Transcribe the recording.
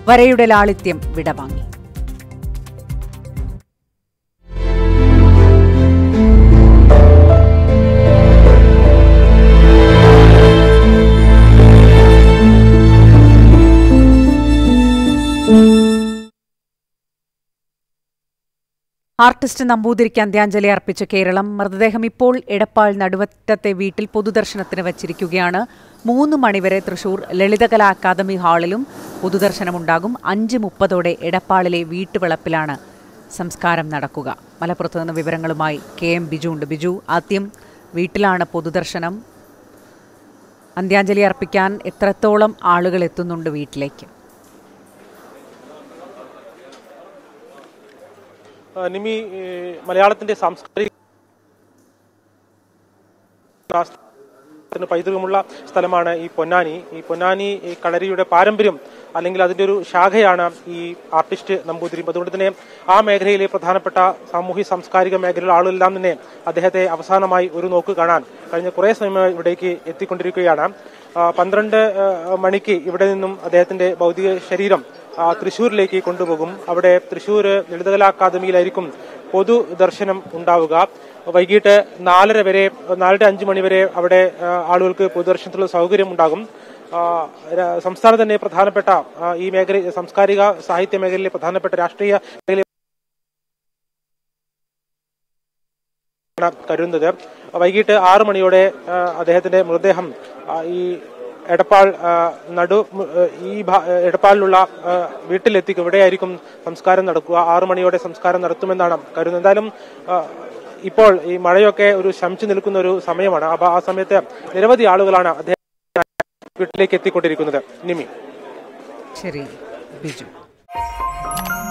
വരയുടെ ലാളിത്യം വിടവാങ്ങി ആർട്ടിസ്റ്റ് നമ്പൂതിരിക്ക് അന്ത്യാഞ്ജലി അർപ്പിച്ച കേരളം മൃതദേഹം ഇപ്പോൾ എടപ്പാൾ നടുവറ്റത്തെ വീട്ടിൽ പൊതുദർശനത്തിന് വച്ചിരിക്കുകയാണ് മൂന്ന് മണിവരെ തൃശൂർ ലളിതകലാ അക്കാദമി ഹാളിലും പൊതുദർശനമുണ്ടാകും അഞ്ച് മുപ്പതോടെ എടപ്പാളിലെ വീട്ടുവളപ്പിലാണ് സംസ്കാരം നടക്കുക മലപ്പുറത്ത് നിന്ന് വിവരങ്ങളുമായി കെ എം ബിജു ഉണ്ട് ബിജു ആദ്യം വീട്ടിലാണ് പൊതുദർശനം അന്ത്യാഞ്ജലി അർപ്പിക്കാൻ എത്രത്തോളം ആളുകൾ എത്തുന്നുണ്ട് വീട്ടിലേക്ക് ആ, നിമി ഏ, മലയാളത്തിന്റെ സാംസ്കാരിക ത്തിന് പൈതൃകമുള്ള സ്ഥലമാണ് ഈ പൊന്നാനി ഈ പൊന്നാനി ഈ കളരിയുടെ പാരമ്പര്യം അല്ലെങ്കിൽ അതിന്റെ ഒരു ശാഖയാണ് ഈ ആർട്ടിസ്റ്റ് നമ്പൂതിരി അതുകൊണ്ട് തന്നെ ആ മേഖലയിലെ പ്രധാനപ്പെട്ട സാമൂഹ്യ സാംസ്കാരിക മേഖലയിലെ ആളുകളെല്ലാം തന്നെ അദ്ദേഹത്തെ അവസാനമായി ഒരു നോക്ക് കാണാൻ കഴിഞ്ഞ കുറേ സമയമായി ഇവിടേക്ക് എത്തിക്കൊണ്ടിരിക്കുകയാണ് ആ, പന്ത്രണ്ട് ആ, മണിക്ക് ഇവിടെ നിന്നും അദ്ദേഹത്തിന്റെ ഭൗതിക ശരീരം ആ, തൃശ്ശൂരിലേക്ക് കൊണ്ടുപോകും അവിടെ തൃശ്ശൂർ ലളിതകലാ അക്കാദമിയിലായിരിക്കും പൊതു ദർശനം ഉണ്ടാവുക വൈകിട്ട് നാലര വരെ നാലര അഞ്ച് മണി വരെ അവിടെ ആ, ആളുകൾക്ക് പൊതുദർശനത്തിലുള്ള സൗകര്യം ഉണ്ടാകും ആ, ര- സംസ്ഥാനം തന്നെ പ്രധാനപ്പെട്ട ആ, ഈ മേഖല സാംസ്കാരിക സാഹിത്യ മേഖലയിലെ പ്രധാനപ്പെട്ട രാഷ്ട്രീയ മേഖലയെ ആണ് കരുതുന്നത് വൈകിട്ട് ആറു മണിയോടെ ആ, അദ്ദേഹത്തിന്റെ മൃതദേഹം ആ, ഈ എടപ്പാൾ ആ, നടു മ്, ഏ, ഈ ഭാ- ഏ, എടപ്പാളിലുള്ള ആ, വീട്ടിലെത്തിക്കും ഇവിടെയായിരിക്കും സംസ്കാരം നടക്കുക ആറു മണിയോടെ സംസ്കാരം നടത്തുമെന്നാണ് കരുതുന്നത് എന്തായാലും ആ, ഇപ്പോൾ ഈ മഴയൊക്കെ ഒരു ശമിച്ചു നിൽക്കുന്ന ഒരു സമയമാണ് അപ്പൊ ആ സമയത്ത് നിരവധി ആളുകളാണ് അദ്ദേഹം വീട്ടിലേക്ക് എത്തിക്കൊണ്ടിരിക്കുന്നത് നിമി ശരി ബിജു